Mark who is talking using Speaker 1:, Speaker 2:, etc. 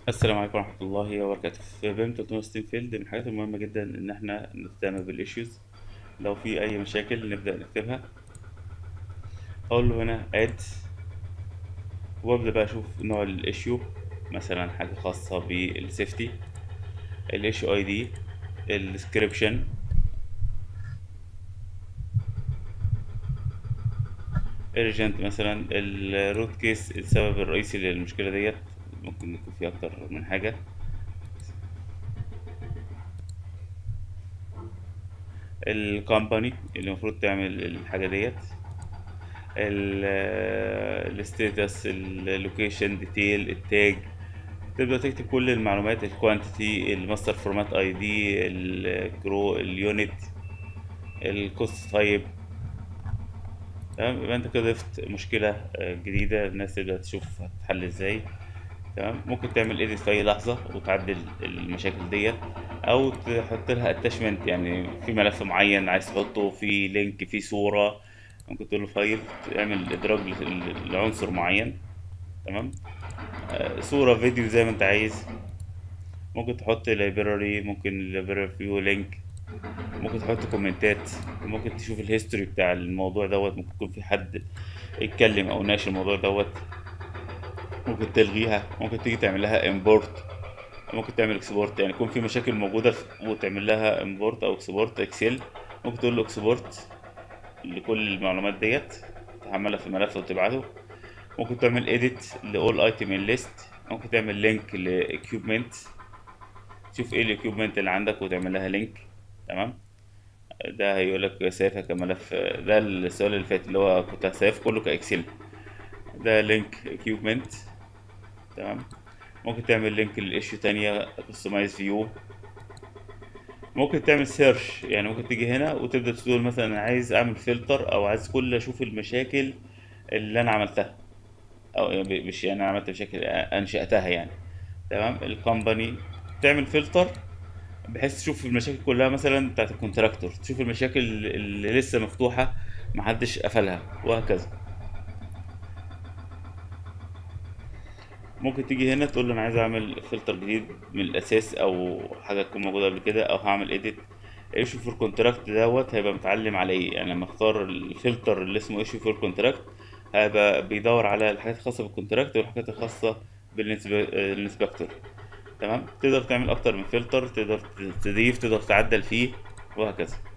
Speaker 1: السلام عليكم ورحمة الله وبركاته في بيم 360 فيلد من الحاجات المهمة جدا إن احنا نهتم بالإيشوز لو في أي مشاكل نبدأ نكتبها أقول له هنا add وأبدأ بقى أشوف نوع الإيشيو مثلا حاجة خاصة بالسيفتي الإيشيو أي دي الديسكريبشن urgent مثلا الروت كيس السبب الرئيسي للمشكلة ديت ممكن يكون في أكتر من حاجة الكومباني اللي المفروض تعمل الحاجة ديت الستاتس اللوكيشن ديتيل التاج تبدأ تكتب كل المعلومات الكوانتيتي الماستر فورمات اي دي الجرو اليونت الكوست تايب تمام يبقى انت كده ضفت مشكلة جديدة الناس تبدأ تشوف هتتحل ازاي تمام ممكن تعمل ايديت في اي لحظة وتعدل المشاكل ديت او تحط لها اتاشمنت يعني في ملف معين عايز تحطه في لينك في صورة ممكن تقول له فايل تعمل ادراج لعنصر معين تمام آه، صورة فيديو زي ما انت عايز ممكن تحط لايبراري ممكن لايبراري فيو لينك ممكن تحط كومنتات ممكن تشوف الهيستوري بتاع الموضوع دوت ممكن يكون في حد اتكلم او ناقش الموضوع دوت ممكن تلغيها ممكن تيجي تعمل لها امبورت ممكن تعمل اكسبورت يعني يكون في مشاكل موجودة في- وتعمل لها امبورت او اكسبورت اكسل ممكن تقول له اكسبورت لكل المعلومات ديت تحملها في ملف وتبعته ممكن تعمل edit لأول ايتم ان ليست ممكن تعمل لينك لاكيوبمنت تشوف ايه الاكيوبمنت اللي عندك وتعمل لها لينك تمام ده هيقول لك سيفها كملف ده السؤال اللي فات اللي هو كنت هسيف كله كاكسل ده لينك اكيوبمنت تمام ممكن تعمل لينك للايشيو تانية كستمايز فيو ممكن تعمل سيرش يعني ممكن تيجي هنا وتبدأ تقول مثلا انا عايز اعمل فلتر او عايز كل اشوف المشاكل اللي انا عملتها او يعني مش يعني انا عملت مشاكل انشأتها يعني تمام الكومباني تعمل فلتر بحيث تشوف المشاكل كلها مثلا بتاعت الكونتراكتور تشوف المشاكل اللي لسه مفتوحة محدش قفلها وهكذا ممكن تيجي هنا تقول له انا عايز اعمل فلتر جديد من الاساس او حاجه تكون موجوده قبل كده او هعمل اديت ايشو فور كونتراكت دوت هيبقى متعلم على ايه يعني لما اختار الفلتر اللي اسمه ايشو فور كونتراكت هيبقى بيدور على الحاجات الخاصه بالكونتراكت والحاجات الخاصه بالانسبكتور تمام تقدر تعمل اكتر من فلتر تقدر تضيف تقدر تعدل فيه وهكذا